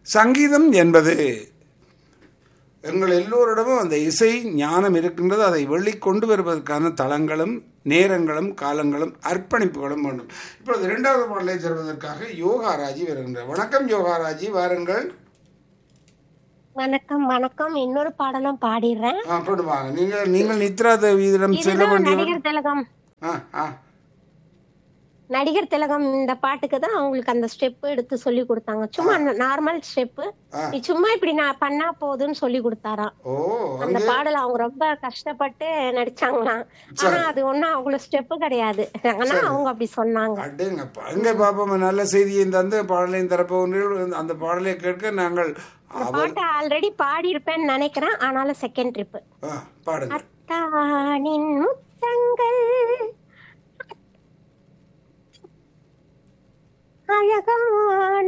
சங்கீதம் என்பது எங்கள் எல்லோரிடமும் அந்த இசை ஞானம் இருக்கின்றது அதை வெளிக்கொண்டு வருவதற்கான தளங்களும் நேரங்களும் காலங்களும் அர்ப்பணிப்புகளும் வேண்டும் இப்பொழுது இரண்டாவது பாடலை தருவதற்காக யோகாராஜி வருகின்றார் வணக்கம் யோகாராஜி வாருங்கள் வணக்கம் வணக்கம் இன்னொரு பாடலும் பாடிடுறேன் ஆ கொண்டு வாங்க நீங்கள் நீங்கள் நித்ரா தேவியிடம் செல்ல இதுதான் வேண்டியவர் நடிகர் திலகம் ஆ ஆ நடிகர் திலகம் இந்த பாட்டுக்கு தான் அவங்களுக்கு அந்த ஸ்டெப் எடுத்து சொல்லி கொடுத்தாங்க சும்மா நார்மல் ஸ்டெப் ஆ. நீ சும்மா இப்படி நான் பண்ணா போதும்னு சொல்லி கொடுத்தாராம் ஓ அந்த அங்கே பாடல் அவங்க ரொம்ப கஷ்டப்பட்டு நடிச்சாங்களாம் ஆனா அது ஒண்ணும் அவ்வளவு ஸ்டெப் கிடையாது ஆனா அவங்க அப்படி சொன்னாங்க அடேங்கப்பா எங்க பாப்போம் நல்ல செய்தியை தந்து பாடலையும் தரப்போகிறீர்கள் அந்த பாடலை கேட்க நாங்கள் அவ- பாட்டை ஆல்ரெடி பாடி இருப்பேன்னு நினைக்கிறேன் ஆனாலும் செகண்ட் ட்ரிப் ஆ, பாடுங்க அத்தானின் முத்தங்கள் அழகான